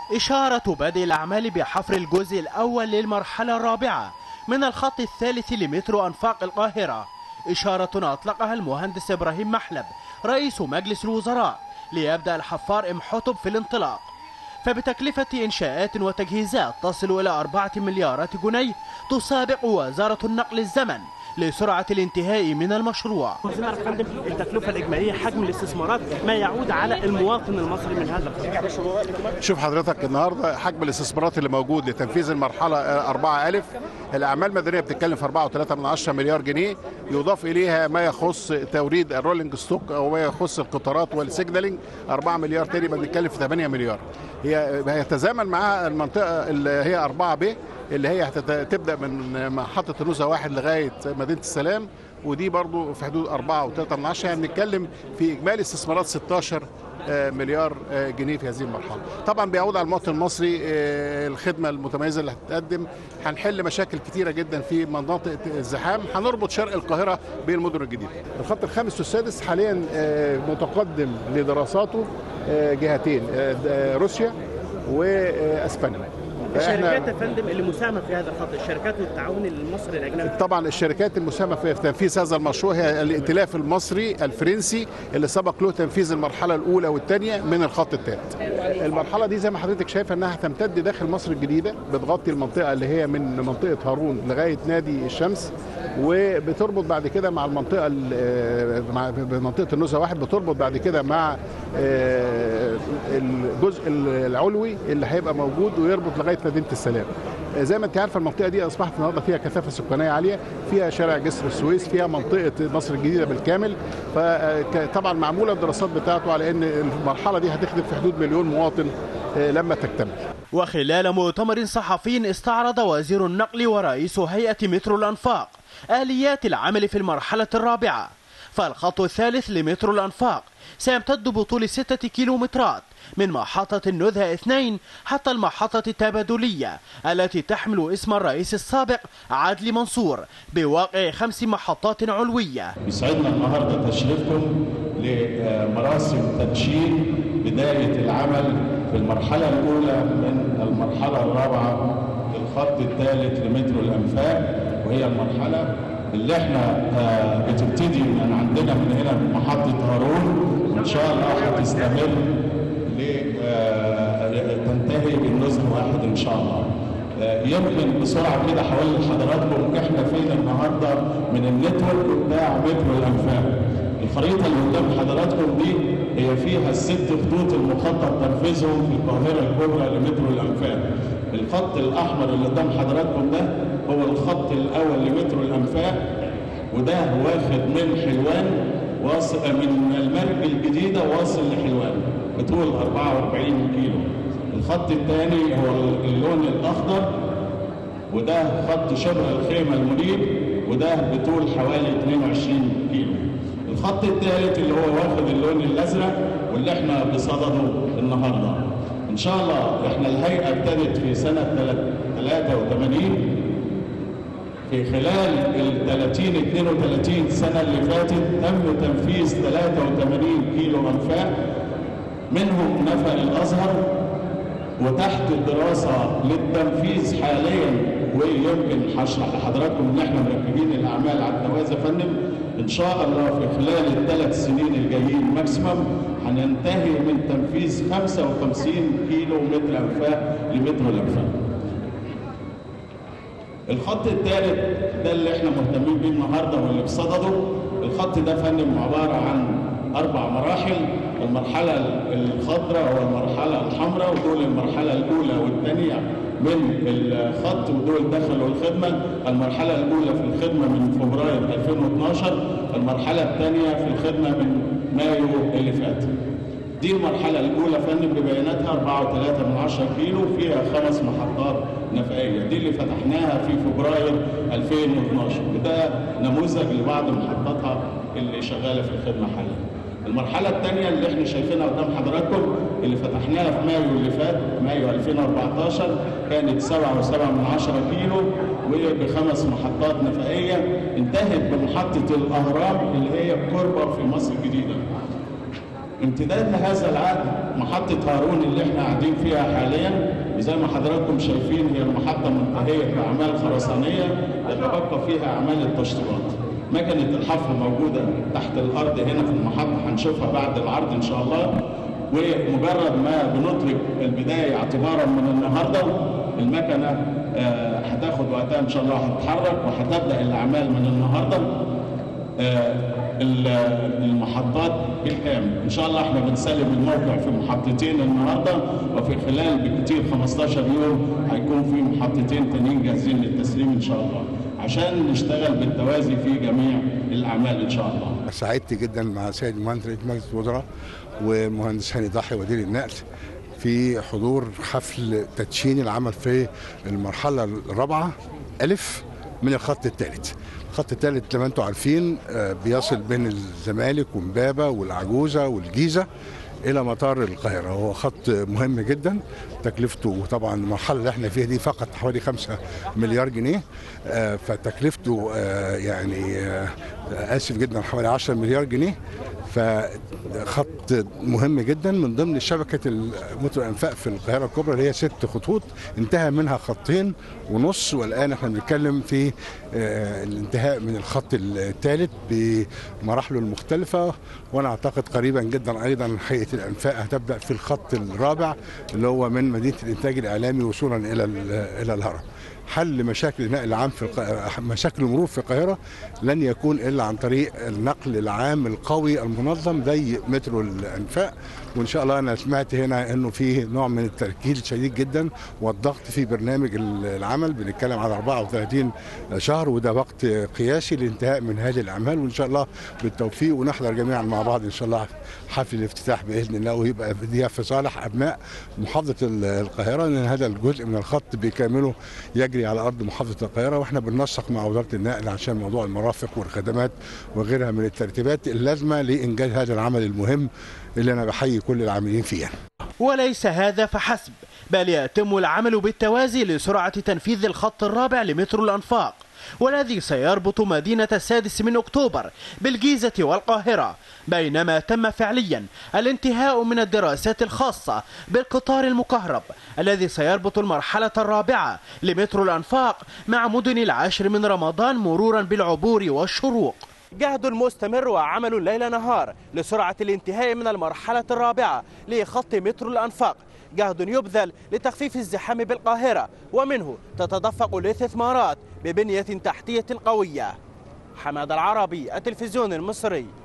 إشارة بدء الأعمال بحفر الجزء الأول للمرحلة الرابعة من الخط الثالث لمترو أنفاق القاهرة إشارة أطلقها المهندس إبراهيم محلب رئيس مجلس الوزراء ليبدأ الحفار إم حطب في الانطلاق فبتكلفة إنشاءات وتجهيزات تصل إلى أربعة مليارات جنيه تسابق وزارة النقل الزمن لسرعة الانتهاء من المشروع عايزين نعرف فندم التكلفه الاجماليه حجم الاستثمارات ما يعود على المواطن المصري من هذا الخط شوف حضرتك النهارده حجم الاستثمارات اللي موجود لتنفيذ المرحله 4 ألف الاعمال المدنيه بتتكلم في 4.3 من 10 مليار جنيه يضاف اليها ما يخص توريد الرولينج ستوك او ما يخص القطارات والسيجنالينج 4 مليار تاني بنتكلم في 8 مليار هي هيتزامن معاها المنطقه اللي هي 4 ب اللي هي هتبدا من محطه النزهه واحد لغايه مدينه السلام ودي برضو في حدود 4 و3 من 10 يعني بنتكلم في اجمالي استثمارات 16 مليار جنيه في هذه المرحله طبعا بيعود على المواطن المصري الخدمه المتميزه اللي هتتقدم هنحل مشاكل كتيره جدا في مناطق الزحام هنربط شرق القاهره بالمدن الجديده الخط الخامس والسادس حاليا متقدم لدراساته جهتين روسيا واسبانيا الشركات يا فندم اللي مساهمه في هذا الخط الشركات والتعاون المصري الاجنبي طبعا الشركات المساهمه في تنفيذ هذا المشروع هي الائتلاف المصري الفرنسي اللي سبق له تنفيذ المرحله الاولى والثانيه من الخط الثالث المرحله دي زي ما حضرتك شايفه انها تمتد داخل مصر الجديده بتغطي المنطقه اللي هي من منطقه هارون لغايه نادي الشمس وبتربط بعد كده مع المنطقه مع منطقه النزهه واحد بتربط بعد كده مع الجزء العلوي اللي هيبقى موجود ويربط لغايه مدينه السلام زي ما انت عارفه المنطقه دي اصبحت النهارده فيها كثافه سكانيه عاليه فيها شارع جسر السويس فيها منطقه مصر الجديده بالكامل فطبعا معموله الدراسات بتاعته على ان المرحله دي هتخدم في حدود مليون مواطن لما تكتمل وخلال مؤتمر صحفي استعرض وزير النقل ورئيس هيئة مترو الأنفاق آليات العمل في المرحلة الرابعة فالخط الثالث لمترو الأنفاق سيمتد بطول ستة كيلومترات من محطة النزهة اثنين حتى المحطة التبادلية التي تحمل اسم الرئيس السابق عدلي منصور بواقع خمس محطات علوية يسعدنا النهاردة تشريفكم لمراسم تدشين بداية العمل في المرحلة الأولى من المرحلة الرابعة للخط الثالث لمترو الأنفاق وهي المرحلة اللي احنا بتبتدي من عندنا من هنا من محطة هارون وإن شاء الله هتستمر تنتهي بالنزهة واحد إن شاء الله يمكن بسرعة كده حوالي حضراتكم احنا فين النهاردة من النتورك بتاع مترو الأنفاق الخريطة اللي قدام حضراتكم دي هي فيها الست خطوط المخطط تنفيذهم في القاهرة الكبرى لمترو الأنفاق الخط الأحمر اللي قدام حضراتكم ده هو الخط الأول لمترو الأنفاق وده واخد من حلوان واصل من المرج الجديدة واصل لحلوان بطول 44 كيلو الخط الثاني هو اللون الأخضر وده خط شبه الخيمة المنيب وده بطول حوالي 22 كيلو الخط الثالث اللي هو واخد اللون الازرق واللي احنا بصدده النهارده ان شاء الله احنا الهيئه ابتدت في سنه 83 في خلال ال 30 32 سنه اللي فاتت تم تنفيذ 83 كيلو انفاق منهم نفق الازهر وتحت الدراسه للتنفيذ حاليا ويمكن هشرح لحضراتكم ان احنا مركبين الاعمال على التوازي يا فندم ان شاء الله في خلال الثلاث سنين الجايين ماكسيمم هننتهي من تنفيذ 55 كيلو متر انفاق لمترو الانفاق. الخط الثالث ده اللي احنا مهتمين بيه النهارده واللي بصدده الخط ده فندم عباره عن اربع مراحل المرحله الخضراء والمرحله الحمراء ودول المرحله الاولى والثانيه من الخط ودول دخلوا الخدمة المرحلة الأولى في الخدمة من فبراير 2012 المرحلة الثانية في الخدمة من مايو اللي فات دي المرحلة الأولى فندم ببياناتها 4.3 من 10 كيلو فيها خمس محطات نفقية دي اللي فتحناها في فبراير 2012 وده نموذج لبعض محطاتها اللي شغالة في الخدمة حاليا المرحلة الثانية اللي احنا شايفينها قدام حضراتكم اللي فتحناها في مايو اللي فات مايو 2014 كانت 7.7 من 10 كيلو وبخمس محطات نفقية انتهت بمحطة الأهرام اللي هي الكوربة في مصر الجديدة. امتداد لهذا العقد محطة هارون اللي احنا قاعدين فيها حاليا وزي ما حضراتكم شايفين هي المحطة منتهية بأعمال خرسانية يتبقى فيها أعمال التشطيبات. مكنة الحفر موجودة تحت الأرض هنا في المحطة هنشوفها بعد العرض إن شاء الله ومجرد ما بنطلق البداية اعتبارا من النهاردة المكنة آه، هتاخد وقتها إن شاء الله هتتحرك وهتبدأ الأعمال من النهاردة آه، ال- المحطات بالكامل ان شاء الله احنا بنسلم الموقع في محطتين النهارده وفي خلال بكتير 15 يوم هيكون في محطتين تانيين جاهزين للتسليم ان شاء الله عشان نشتغل بالتوازي في جميع الاعمال ان شاء الله سعدت جدا مع سيد المهندس رئيس مجلس الوزراء والمهندس هاني ضحي وزير النقل في حضور حفل تدشين العمل في المرحلة الرابعة ألف من الخط الثالث الخط الثالث زي ما انتم عارفين آه، بيصل بين الزمالك ومبابة والعجوزة والجيزة الى مطار القاهره هو خط مهم جدا تكلفته طبعا المرحله اللي احنا فيها دي فقط حوالي 5 مليار جنيه آه، فتكلفته آه، يعني آه، اسف جدا حوالي 10 مليار جنيه فخط مهم جدا من ضمن شبكه مترو الانفاق في القاهره الكبرى اللي هي ست خطوط انتهى منها خطين ونص والان احنا بنتكلم في آه، الانتهاء من الخط الثالث بمراحله المختلفه وانا اعتقد قريبا جدا ايضا هيئه الانفاق هتبدا في الخط الرابع اللي هو من مدينه الانتاج الاعلامي وصولا الى ال- الى الهرم حل مشاكل النقل العام في الق... مشاكل المرور في القاهره لن يكون الا عن طريق النقل العام القوي المنظم زي مترو الانفاق وان شاء الله انا سمعت هنا انه في نوع من التركيز شديد جدا والضغط في برنامج العمل بنتكلم على 34 شهر وده وقت قياسي للانتهاء من هذه الاعمال وان شاء الله بالتوفيق ونحضر جميعا مع بعض ان شاء الله حفل الافتتاح باذن الله ويبقى دي في صالح ابناء محافظه القاهره لان هذا الجزء من الخط بكامله يجري على ارض محافظه القاهره واحنا بننسق مع وزاره النقل عشان موضوع المرافق والخدمات وغيرها من الترتيبات اللازمه لانجاز هذا العمل المهم اللي انا بحيي كل العاملين فيه وليس هذا فحسب بل يتم العمل بالتوازي لسرعة تنفيذ الخط الرابع لمترو الأنفاق والذي سيربط مدينة السادس من أكتوبر بالجيزة والقاهرة بينما تم فعليا الانتهاء من الدراسات الخاصة بالقطار المكهرب الذي سيربط المرحلة الرابعة لمترو الأنفاق مع مدن العاشر من رمضان مرورا بالعبور والشروق جهد مستمر وعمل ليل نهار لسرعة الانتهاء من المرحلة الرابعة لخط مترو الأنفاق جهد يبذل لتخفيف الزحام بالقاهرة ومنه تتدفق الاستثمارات ببنية تحتية قوية حماد العربي التلفزيون المصري